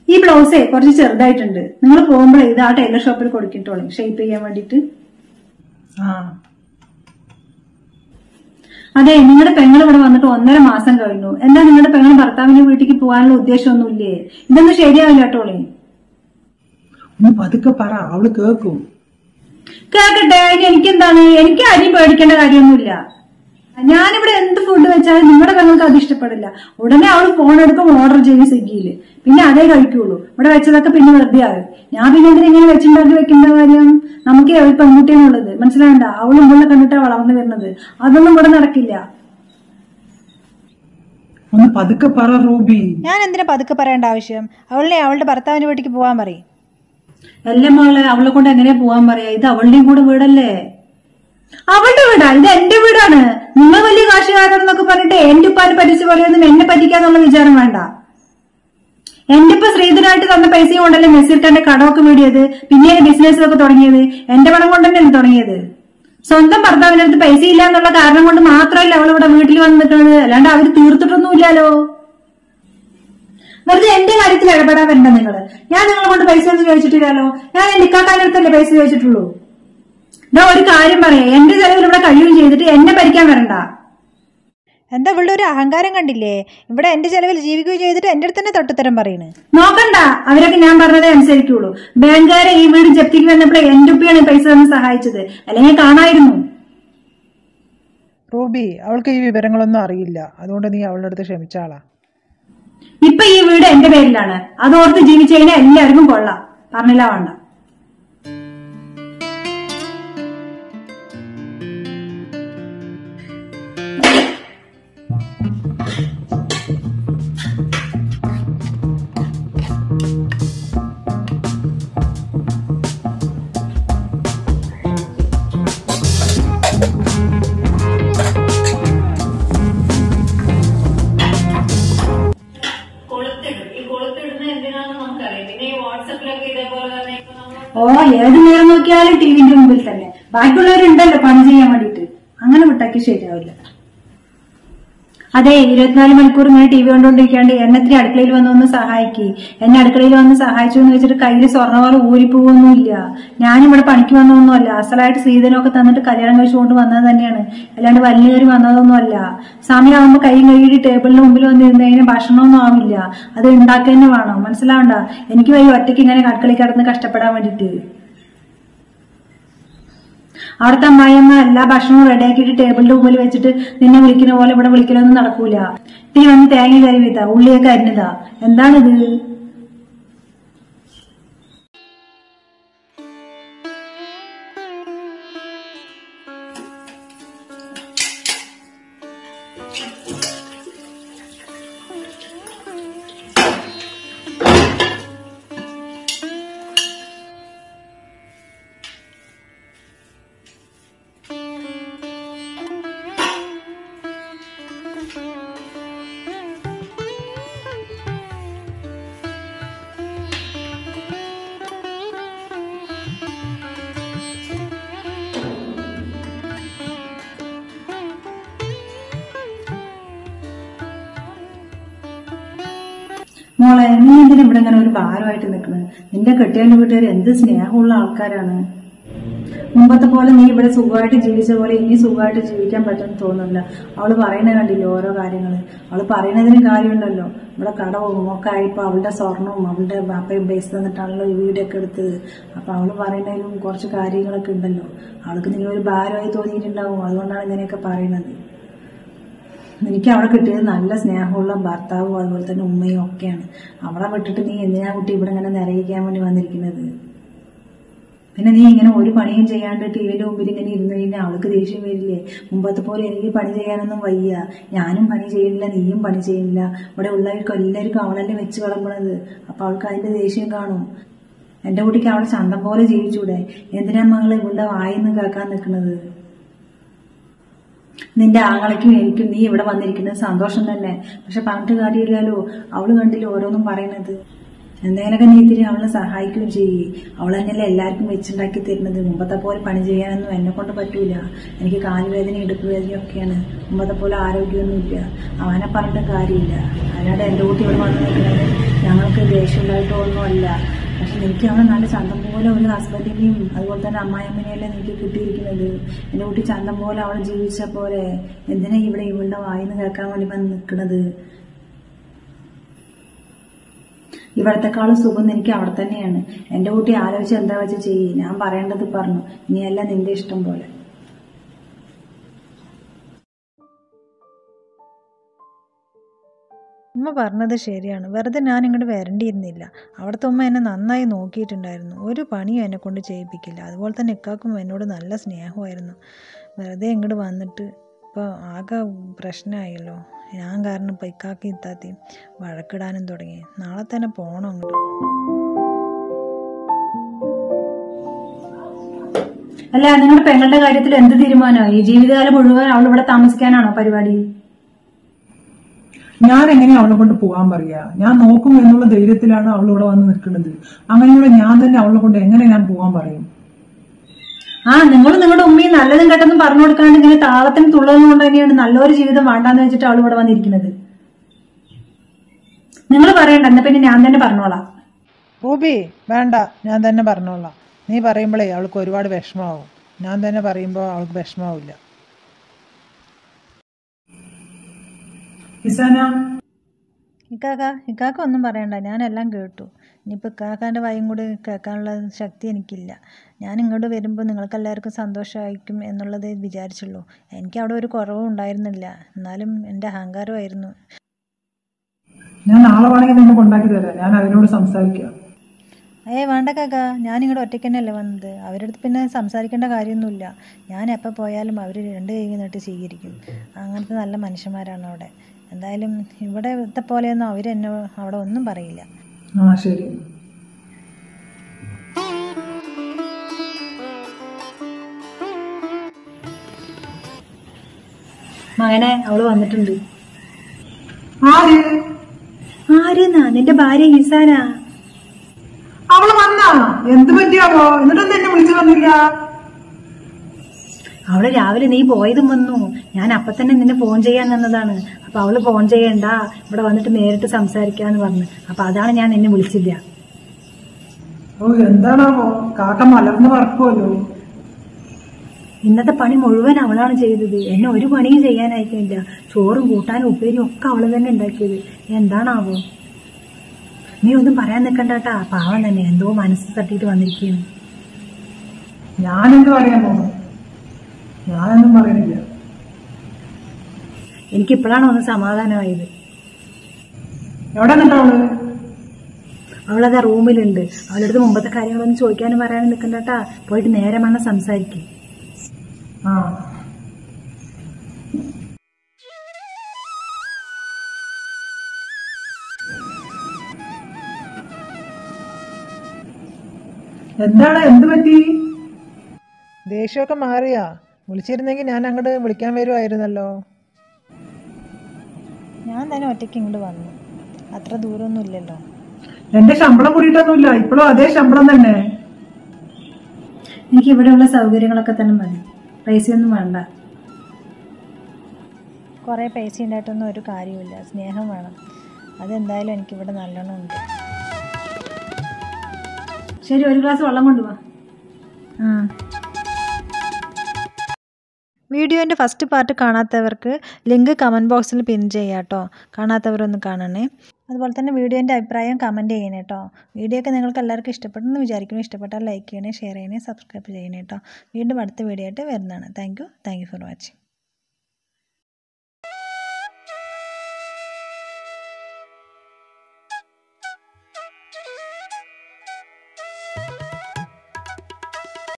ഈ ബ്ലൗസേ കുറച്ച് ചെറുതായിട്ടുണ്ട് നിങ്ങൾ പോകുമ്പോഴേ ഇത് ആ ടൈലർ ഷോപ്പിൽ കൊടുക്കിട്ടോളെ ഷേപ്പ് ചെയ്യാൻ വേണ്ടിയിട്ട് ആ അതെ നിങ്ങളുടെ പെങ്ങൾ ഇവിടെ വന്നിട്ട് ഒന്നര മാസം കഴിഞ്ഞു എന്താ നിങ്ങളുടെ പെങ്ങൾ ഭർത്താവിന്റെ വീട്ടിലേക്ക് പോകാനുള്ള ഉദ്ദേശമൊന്നുമില്ലേ ഇതൊന്നും ശരിയാവില്ല കേട്ടോളെ ഒന്ന് പതുക്കെ പറ അവള് കേക്കും കേക്കട്ടെ ഇനി എനിക്കെന്താണ് എനിക്ക് ആരെയും പേടിക്കേണ്ട കാര്യമൊന്നുമില്ല ഞാനിവിടെ എന്ത് ഫുഡ് വെച്ചാലും നിങ്ങളുടെ പെങ്ങൾക്ക് അത് ഇഷ്ടപ്പെടില്ല ഉടനെ അവൾ ഫോൺ എടുക്കും ഓർഡർ ചെയ്യും സ്വിഗ്ഗിയിൽ പിന്നെ അതേ കഴിക്കുള്ളൂ ഇവിടെ വെച്ചതൊക്കെ പിന്നെ വെറുതെ ആകും ഞാൻ പിന്നെ എന്തിനാ ഇങ്ങനെ വെച്ചുണ്ടാക്കി വെക്കേണ്ട കാര്യം നമുക്ക് ഒരു പെൺകുട്ടിയാണുള്ളത് മനസ്സിലാവണ്ട അവളും ഇവിടെ കണ്ടിട്ടാ വളർന്നു വരുന്നത് അതൊന്നും ഇവിടെ നടക്കില്ല ഒന്ന് പതുക്കെ പറ റൂബി ഞാൻ എന്തിനാ പതുക്കെ പറയേണ്ട ആവശ്യം അവളെ അവളുടെ ഭർത്താവിന്റെ വീട്ടിലേക്ക് പോകാൻ പറയും അല്ല മോളെ അവളെ കൊണ്ട് എങ്ങനെയാ പോവാൻ പറയാ ഇത് അവളുടെയും കൂടെ വീടല്ലേ അവളുടെ വീടാ ഇത് എന്റെ വീടാണ് നിങ്ങൾ വലിയ കാശുകാരാണെന്നൊക്കെ പറഞ്ഞിട്ട് എന്റെ ഉപ്പാനെ പറ്റിച്ച പോലെയൊന്നും എന്നെ പറ്റിക്കാന്നുള്ള വിചാരം വേണ്ട എന്റെ ഇപ്പൊ ശ്രീധരായിട്ട് തന്ന പൈസയും കൊണ്ടല്ലേ മെസ്സിർക്കാന്റെ കടമൊക്കെ വീടിയത് പിന്നീട് ബിസിനസ്സിലൊക്കെ തുടങ്ങിയത് എന്റെ പണം കൊണ്ട് തന്നെയല്ലേ തുടങ്ങിയത് സ്വന്തം ഭർത്താവിന്റെ അടുത്ത് പൈസ ഇല്ല എന്നുള്ള കാരണം കൊണ്ട് മാത്രമല്ല അവൾ ഇവിടെ വീട്ടിൽ വന്ന് നിൽക്കുന്നത് അല്ലാണ്ട് അവര് തീർത്തിട്ടൊന്നുമില്ലല്ലോ വെറുതെ എന്റെ കാര്യത്തിൽ ഇടപെടാൻ വരണ്ട നിങ്ങള് ഞാൻ നിങ്ങളെ കൊണ്ട് പൈസ ഒന്നും ചോദിച്ചിട്ടില്ലല്ലോ ഞാൻ എന്റെ ഇക്കാക്കാന്റെ അടുത്തല്ലേ പൈസ ചോദിച്ചിട്ടുള്ളൂ ഞാൻ ഒരു കാര്യം പറയാം എന്റെ ചെലവിൽ ഇവിടെ കഴിയുകയും ചെയ്തിട്ട് എന്നെ ഭരിക്കാൻ വരണ്ട എന്താ ഇവളുടെ ഒരു അഹങ്കാരം കണ്ടില്ലേ ഇവിടെ എന്റെ ചെലവിൽ ജീവിക്കുകയും ചെയ്തിട്ട് എന്റെ അടുത്ത് തന്നെ തൊട്ടുത്തരം പറയണ് നോക്കണ്ട അവരൊക്കെ ഞാൻ പറഞ്ഞതേ അനുസരിക്കുള്ളൂ ബാങ്കുകാരെ ഈ വീട് ജപ്തിക്ക് വന്നപ്പോഴേ എന്റെ ഉപ്പയാണ് ഈ പൈസ തന്ന് സഹായിച്ചത് അല്ലെങ്കിൽ കാണായിരുന്നു റൂബി അവൾക്ക് ഈ വിവരങ്ങളൊന്നും അറിയില്ല അതുകൊണ്ട് നീ അവളുടെ അടുത്ത് ക്ഷമിച്ചാളാ ഇപ്പൊ ഈ വീട് എന്റെ പേരിലാണ് അതോർത്ത് ജീവിച്ചു കഴിഞ്ഞാൽ എല്ലാവർക്കും കൊള്ളാം പറഞ്ഞില്ല വേണ്ട കൊളുത്തിടും ഈ കൊളുത്തിടുന്നത് എന്തിനാണെന്ന് നമുക്കറിയാം പിന്നെ ഈ വാട്സപ്പിലൊക്കെ ഇതേപോലെ തന്നെ ഇപ്പൊ നമ്മൾ ഓ ഏത് നേരം നോക്കിയാലും ടിവിന്റെ മുമ്പിൽ തന്നെ ബാക്കിയുള്ളവരുണ്ടല്ലോ പണി ചെയ്യാൻ വേണ്ടിയിട്ട് അങ്ങനെ വിട്ടാക്കി ശരിയാവില്ല അതെ ഇരുപത്തിനാല് മണിക്കൂർ ഇങ്ങനെ ടി വി കണ്ടുകൊണ്ടിരിക്കാണ്ട് എണ്ണത്തിന് അടുക്കളയിൽ വന്ന് ഒന്ന് സഹായിക്കി എന്നെ അടുക്കളയിൽ വന്ന് സഹായിച്ചു എന്ന് വെച്ചിട്ട് കയ്യിൽ സ്വർണ്ണപോലെ ഊരിപ്പോവൊന്നുമില്ല ഞാനിവിടെ പണിക്ക് വന്നതൊന്നുമല്ല അസലായിട്ട് സ്ത്രീധനമൊക്കെ തന്നിട്ട് കല്യാണം കഴിച്ചുകൊണ്ട് വന്നത് തന്നെയാണ് അല്ലാണ്ട് വലിയ കയറി വന്നതൊന്നുമല്ല സമയമാകുമ്പോൾ കൈ കഴുകി ടേബിളിന് മുമ്പിൽ വന്നിരുന്ന് കഴിഞ്ഞാൽ ഭക്ഷണമൊന്നും ആവില്ല അത് ഉണ്ടാക്കുക തന്നെ വേണം മനസ്സിലാവണ്ട എനിക്ക് വയ്യ ഒറ്റയ്ക്ക് ഇങ്ങനെ അടുക്കളയിൽ കിടന്ന് കഷ്ടപ്പെടാൻ വേണ്ടിയിട്ട് അവിടുത്തെ അമ്മായിയമ്മ എല്ലാ ഭക്ഷണവും റെഡിയാക്കിയിട്ട് ടേബിളിന്റെ മുമ്പിൽ വെച്ചിട്ട് നിന്നെ വിളിക്കുന്ന പോലെ ഇവിടെ വിളിക്കലൊന്നും നടക്കൂല തീ വന്ന് തേങ്ങ കരുവിതാ ഉള്ളിയൊക്കെ അരിഞ്ഞതാ എന്താണിത് മോളെ നീ എന്തിനാ ഇവിടെ ഇങ്ങനെ ഒരു ഭാരമായിട്ട് നിൽക്കുന്നത് നിന്റെ കെട്ടിയന്റെ വീട്ടുകാർ എന്ത് സ്നേഹമുള്ള ആൾക്കാരാണ് മുമ്പത്തെ പോലെ നീ ഇവിടെ സുഖമായിട്ട് ജീവിച്ച പോലെ ഇനി സുഖമായിട്ട് ജീവിക്കാൻ പറ്റുമെന്ന് തോന്നുന്നില്ല അവള് പറയുന്നത് കണ്ടില്ലേ ഓരോ കാര്യങ്ങള് അവള് പറയുന്നതിന് കാര്യമുണ്ടല്ലോ ഇവിടെ കടവും ഒക്കെ ആയിപ്പോ അവളുടെ സ്വർണവും അവളുടെ ബാപ്പയും പൈസ തന്നിട്ടാണല്ലോ ഈ വീടൊക്കെ എടുത്തത് അപ്പൊ അവള് പറയുന്നതിലും കുറച്ച് കാര്യങ്ങളൊക്കെ ഉണ്ടല്ലോ അവൾക്ക് നീ ഒരു ഭാരമായി തോന്നിയിട്ടുണ്ടാവും അതുകൊണ്ടാണ് ഇങ്ങനെയൊക്കെ പറയുന്നത് എനിക്ക് അവിടെ കിട്ടിയത് നല്ല സ്നേഹമുള്ള ഭർത്താവും അതുപോലെ തന്നെ ഉമ്മയും ഒക്കെയാണ് അവളെ വിട്ടിട്ട് നീ എന്തിനാ കുട്ടി ഇവിടെ ഇങ്ങനെ നിറയിക്കാൻ വേണ്ടി വന്നിരിക്കുന്നത് പിന്നെ നീ ഇങ്ങനെ ഒരു പണിയും ചെയ്യാണ്ട് ടി വിയുടെ മുമ്പിൽ ഇങ്ങനെ ഇരുന്ന് കഴിഞ്ഞാൽ അവൾക്ക് ദേഷ്യം വരില്ലേ മുമ്പത്തെ പോലെ എനിക്ക് പണി ചെയ്യാനൊന്നും വയ്യ ഞാനും പണി ചെയ്യില്ല നീയും പണി ചെയ്യില്ല ഇവിടെ ഉള്ളവർക്കും എല്ലാവർക്കും അവളല്ലേ വെച്ച് കളമ്പണത് അപ്പൊ അവൾക്ക് അതിന്റെ ദേഷ്യം കാണും എന്റെ കുട്ടിക്ക് അവളെ ചന്തം പോലെ ജീവിച്ചൂടെ എന്തിനാ മകളെ ഇവളുടെ വായിന്ന് കേൾക്കാൻ നിൽക്കുന്നത് നിന്റെ ആങ്ങളയ്ക്കും എനിക്കും നീ ഇവിടെ വന്നിരിക്കുന്നത് സന്തോഷം തന്നെ പക്ഷെ പറഞ്ഞിട്ട് കാര്യമില്ലല്ലോ അവള് കണ്ടില്ല ഓരോന്നും പറയണത് എന്തെങ്കിലുമൊക്കെ നീ ഇത്തിരി അവളെ സഹായിക്കുകയും ചെയ്യ് അവൾ തന്നെയല്ലേ എല്ലാവർക്കും വെച്ചുണ്ടാക്കി തരുന്നത് മുമ്പത്തെ പോലെ പണി ചെയ്യാനൊന്നും എന്നെ കൊണ്ട് പറ്റൂല എനിക്ക് കാലുവേദന ഇടുപ്പ് വേദനയും ഒക്കെയാണ് മുമ്പത്തെ പോലെ ആരോഗ്യമൊന്നുമില്ല അവനെ പറഞ്ഞിട്ട് കാര്യമില്ല അല്ലാതെ എൻ്റെ കുട്ടി ഇവിടെ വന്ന് നിൽക്കുന്നത് ഞങ്ങൾക്ക് ദേഷ്യമുണ്ടായിട്ടോ ഒന്നുമല്ല പക്ഷെ എനിക്ക് അവളെ നല്ല ചന്തം പോലെ ഒരു ഹസ്ബൻഡിനെയും അതുപോലെ തന്നെ അമ്മായിയമ്മനെയല്ലേ എനിക്ക് കിട്ടിയിരിക്കുന്നത് എൻ്റെ കുട്ടി ചന്തം പോലെ അവൾ ജീവിച്ച പോലെ എന്തിനാ ഇവിടെ ഇവളുടെ വായിന്ന് കേൾക്കാൻ വേണ്ടി വന്ന് നിൽക്കുന്നത് ഇവിടത്തെക്കാളും സുഖം എനിക്ക് അവിടെ തന്നെയാണ് എൻ്റെ കുട്ടി ആലോചിച്ച് എന്താ വെച്ച് ചെയ്യ് ഞാൻ പറയേണ്ടത് പറഞ്ഞു ഇനിയല്ല നിന്റെ ഇഷ്ടം പോലെ ഉമ്മ പറഞ്ഞത് ശരിയാണ് വെറുതെ ഞാൻ ഇങ്ങോട്ട് വരേണ്ടിയിരുന്നില്ല അവിടുത്തെ ഉമ്മ എന്നെ നന്നായി നോക്കിയിട്ടുണ്ടായിരുന്നു ഒരു പണിയും എന്നെ കൊണ്ട് ചെയ്യിപ്പിക്കില്ല അതുപോലെ തന്നെ ഇക്കാക്കും എന്നോട് നല്ല സ്നേഹമായിരുന്നു വെറുതെ ഇങ്ങോട്ട് വന്നിട്ട് ഇപ്പോൾ ആകെ പ്രശ്നമായല്ലോ ഞാൻ കാരണം ഇപ്പോൾ ഇക്കാക്കി ഇത്താത്തി വഴക്കിടാനും തുടങ്ങി നാളെ തന്നെ പോകണം അങ്ങോട്ട് അല്ല നിങ്ങളുടെ പെങ്ങളുടെ കാര്യത്തിൽ എന്ത് തീരുമാനമായി ജീവിതകാലം മുഴുവൻ അവൾ ഇവിടെ താമസിക്കാനാണോ പരിപാടി ഞാൻ എങ്ങനെയാ അവളെ കൊണ്ട് പോകാൻ പറയാ ഞാൻ നോക്കും എന്നുള്ള ധൈര്യത്തിലാണ് അവൾ ഇവിടെ വന്ന് നിൽക്കുന്നത് അങ്ങനെയുള്ള ഞാൻ തന്നെ അവളെ കൊണ്ട് എങ്ങനെ ഞാൻ പോകാൻ പറയും ആ നിങ്ങൾ നിങ്ങളുടെ ഉമ്മയും നല്ലതും കെട്ടതും പറഞ്ഞു കൊടുക്കാണ്ട് ഇങ്ങനെ താളത്തിന് തുള്ളതും കൊണ്ട് തന്നെയാണ് നല്ലൊരു ജീവിതം വേണ്ടാന്ന് വെച്ചിട്ട് അവൾ ഇവിടെ വന്നിരിക്കുന്നത് നിങ്ങൾ പറയണ്ട എന്നാ പിന്നെ ഞാൻ തന്നെ പറഞ്ഞോളാം റൂബി വേണ്ട ഞാൻ തന്നെ പറഞ്ഞോളാം നീ പറയുമ്പോഴേ അവൾക്ക് ഒരുപാട് വിഷമാവും ഞാൻ തന്നെ പറയുമ്പോൾ അവൾക്ക് വിഷമാവില്ല ഇസാന ഇക്കാക്ക ഇക്കാക്ക ഒന്നും പറയണ്ട ഞാനെല്ലാം കേട്ടു ഇനിയിപ്പോൾ ഇക്കാക്കാൻ്റെ വായും കൂടി കേൾക്കാനുള്ള ശക്തി എനിക്കില്ല ഞാൻ ഇങ്ങോട്ട് വരുമ്പോൾ നിങ്ങൾക്കെല്ലാവർക്കും സന്തോഷമായിരിക്കും എന്നുള്ളത് വിചാരിച്ചുള്ളൂ എനിക്ക് അവിടെ ഒരു കുറവും ഉണ്ടായിരുന്നില്ല എന്നാലും എൻ്റെ അഹങ്കാരമായിരുന്നു ഞാൻ നാളെ വേണമെങ്കിൽ നിന്നെ കൊണ്ടാക്കി തരാം ഞാൻ അവരോട് സംസാരിക്കാം ഏ വേണ്ട കാക്ക ഞാൻ ഇങ്ങോട്ട് ഒറ്റയ്ക്ക് തന്നെയല്ലേ വന്നത് അവരുടെ അടുത്ത് പിന്നെ സംസാരിക്കേണ്ട കാര്യമൊന്നുമില്ല ഞാൻ എപ്പോൾ പോയാലും അവർ രണ്ട് കൈ നീട്ടി സ്വീകരിക്കും അങ്ങനത്തെ നല്ല മനുഷ്യന്മാരാണ് അവിടെ എന്തായാലും ഇവിടത്തെ പോലെയൊന്നും അവരെന്നെ അവിടെ ഒന്നും പറയില്ല ആ ശരി മകനെ അവള് വന്നിട്ടുണ്ട് ആര് ആരെന്നാ നിന്റെ ഭാര്യ ഈസാനാ അവള് വന്നാ എന്ത് പറ്റിയാവോ എന്നിട്ടൊന്നും എന്നെ വിളിച്ചു വന്നില്ല അവള് രാവിലെ നീ പോയതും വന്നു ഞാൻ അപ്പൊ തന്നെ നിന്നെ ഫോൺ ചെയ്യാൻ നിന്നതാണ് അപ്പൊ അവള് ഫോൺ ചെയ്യണ്ട ഇവിടെ വന്നിട്ട് നേരിട്ട് സംസാരിക്കാന്ന് പറഞ്ഞു അപ്പൊ അതാണ് ഞാൻ നിന്നെ വിളിച്ചില്ല ഓ എന്താണാവോ കാക്ക മലർന്ന് പറക്കുമല്ലോ ഇന്നത്തെ പണി മുഴുവൻ അവളാണ് ചെയ്തത് എന്നെ ഒരു പണിയും ചെയ്യാനായിട്ടില്ല ചോറും കൂട്ടാനും ഉപ്പേരിയും ഒക്കെ അവള് തന്നെ ഉണ്ടാക്കിയത് എന്താണാവോ നീ ഒന്നും പറയാൻ നിൽക്കണ്ടാട്ടാ പാവം തന്നെ എന്തോ മനസ്സ് തട്ടിയിട്ട് വന്നിരിക്കുന്നു ഞാനെന്ത് പറയാൻ പോകുന്നു ഞാനൊന്നും പറയണില്ല എനിക്കിപ്പോഴാണ് ഒന്ന് സമാധാനമായത് എവിടെ നിന്നിട്ടാ അവള് അവളത് റൂമിലുണ്ട് അവളുടെ അടുത്ത് മുമ്പത്തെ കാര്യങ്ങളൊന്നും ചോദിക്കാനും പറയാനും നിൽക്കണ്ടാട്ടാ പോയിട്ട് നേരെ മണ്ണം സംസാരിക്കും ആ എന്താണ് എന്ത് പറ്റി ദേഷ്യമൊക്കെ മാറിയാ വിളിച്ചിരുന്നെങ്കിൽ ഞാൻ അങ്ങോട്ട് വിളിക്കാൻ വരുമായിരുന്നല്ലോ ഞാൻ തന്നെ ഒറ്റയ്ക്ക് ഇങ്ങോട്ട് വന്നു അത്ര ദൂരമൊന്നും ഇല്ലല്ലോ എന്റെ ശമ്പളം കൂടിയിട്ടൊന്നുമില്ല ഇപ്പോഴും അതേ ശമ്പളം തന്നെ എനിക്ക് ഇവിടെയുള്ള സൗകര്യങ്ങളൊക്കെ തന്നെ മതി പൈസയൊന്നും വേണ്ട കുറേ പൈസ ഉണ്ടായിട്ടൊന്നും ഒരു കാര്യമില്ല സ്നേഹം വേണം അതെന്തായാലും എനിക്കിവിടെ നല്ലോണം ഉണ്ട് ശരി ഒരു ഗ്ലാസ് വെള്ളം കൊണ്ടുപോവാ ആ വീഡിയോൻ്റെ ഫസ്റ്റ് പാർട്ട് കാണാത്തവർക്ക് ലിങ്ക് കമൻറ്റ് ബോക്സിൽ പിൻ ചെയ്യാം കേട്ടോ കാണാത്തവരൊന്ന് കാണണേ അതുപോലെ തന്നെ വീഡിയോൻ്റെ അഭിപ്രായം കമൻറ്റ് ചെയ്യണേ കേട്ടോ വീഡിയോ ഒക്കെ നിങ്ങൾക്ക് എല്ലാവർക്കും ഇഷ്ടപ്പെട്ടെന്ന് വിചാരിക്കുന്നു ഇഷ്ടപ്പെട്ടാൽ ലൈക്ക് ചെയ്യണേ ഷെയർ ചെയ്യണേ സബ്സ്ക്രൈബ് ചെയ്യണേ കേട്ടോ വീണ്ടും അടുത്ത വീഡിയോ ആയിട്ട് വരുന്നതാണ് thank you thank you for watching